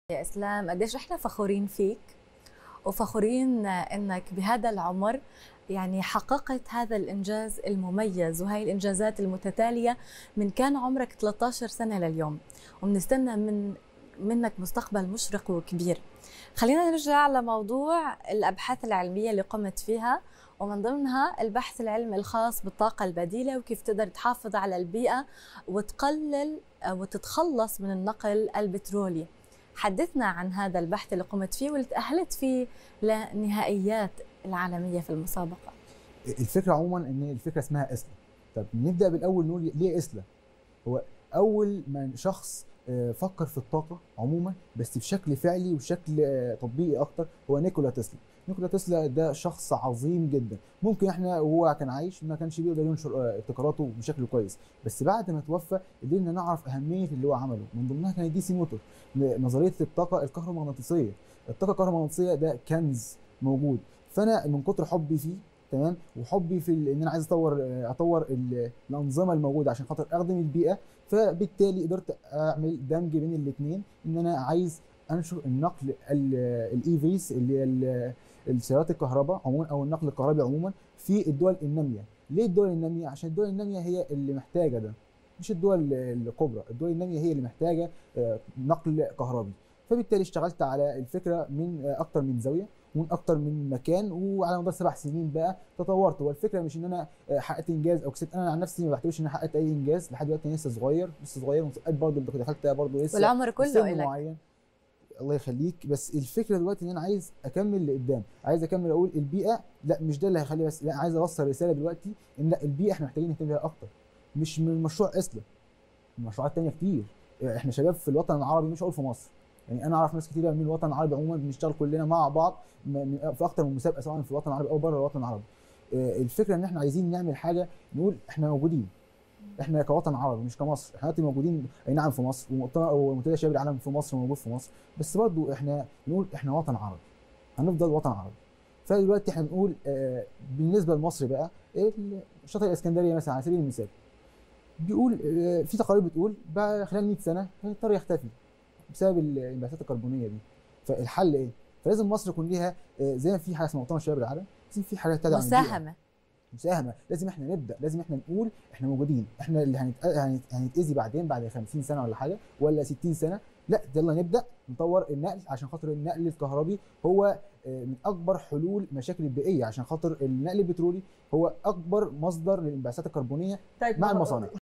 يا اسلام قديش احنا فخورين فيك وفخورين انك بهذا العمر يعني حققت هذا الانجاز المميز وهي الانجازات المتتاليه من كان عمرك 13 سنه لليوم وبنستنى من منك مستقبل مشرق وكبير خلينا نرجع لموضوع الابحاث العلميه اللي قمت فيها ومن ضمنها البحث العلمي الخاص بالطاقة البديلة وكيف تقدر تحافظ على البيئة وتقلل وتتخلص من النقل البترولي حدثنا عن هذا البحث اللي قمت فيه واللي تأهلت فيه لنهائيات العالمية في المسابقة الفكرة عموما ان الفكرة اسمها اسلا طب نبدأ بالأول نقول ليه اسلا هو أول ما شخص فكر في الطاقة عموما بس بشكل فعلي وشكل تطبيقي أكتر هو نيكولا تسلا نيكولا تسلا ده شخص عظيم جدا ممكن احنا وهو كان عايش ما كانش بيقدر ينشر ابتكاراته بشكل كويس بس بعد ما توفى قدرنا نعرف اهميه اللي هو عمله من ضمنها كان دي سي موتور نظريه الطاقه الكهرومغناطيسيه الطاقه الكهرومغناطيسيه ده كنز موجود فانا من كتر حبي فيه تمام وحبي في ان انا عايز اطور اطور الانظمه الموجوده عشان خاطر اخدم البيئه فبالتالي قدرت اعمل دمج بين الاثنين ان انا عايز انشر النقل الاي فيس اللي هي السيارات الكهرباء عموما او النقل الكهربي عموما في الدول الناميه ليه الدول الناميه عشان الدول الناميه هي اللي محتاجه ده مش الدول الكبرى الدول الناميه هي اللي محتاجه نقل كهربي فبالتالي اشتغلت على الفكره من اكتر من زاويه ومن اكتر من مكان وعلى مدار سبع سنين بقى تطورت والفكره مش ان انا حققت انجاز او كسبت انا عن نفسي ما بعتبرش ان انا حققت اي انجاز لحد دلوقتي لسه صغير لسه صغير ومسابقات برضه اللي دخلت برضه لسه والعمر كله إلك. معين الله يخليك بس الفكره دلوقتي ان انا عايز اكمل لقدام عايز اكمل اقول البيئه لا مش ده اللي هيخلي بس لا عايز اوصل رساله دلوقتي ان لا البيئه احنا محتاجين نهتم بيها اكتر مش من مشروع اسلا مشروعات تانية كتير احنا شباب في الوطن العربي مش هقول في مصر يعني انا اعرف ناس كتير من الوطن العربي عموما بنشتغل كلنا مع بعض في اكتر من مسابقه سواء في الوطن العربي او بره الوطن العربي الفكره ان احنا عايزين نعمل حاجه نقول احنا موجودين احنا كوطن عربي مش كمصر احنا دلوقتي موجودين اي نعم في مصر ومنتدى شباب العالم في مصر موجود في مصر بس برضو احنا بنقول احنا وطن عربي هنفضل وطن عربي فدلوقتي احنا بنقول اه بالنسبه لمصر بقى شاطئ الاسكندريه مثلا على سبيل المثال بيقول اه في تقارير بتقول بعد خلال 100 سنه هيضطر يختفي بسبب الانبعاثات الكربونيه دي فالحل ايه؟ فلازم مصر يكون ليها اه زي ما في حاجه اسمها مؤتمر شباب العالم لازم في حاجه تدعم مساهمه مساهمه لازم احنا نبدا لازم احنا نقول احنا موجودين احنا اللي هنت... هنتاذي بعدين بعد 50 سنه ولا حاجه ولا 60 سنه لا يلا نبدا نطور النقل عشان خاطر النقل الكهربي هو من اكبر حلول مشاكل البيئيه عشان خاطر النقل البترولي هو اكبر مصدر للانبعاثات الكربونيه طيب مع المصانع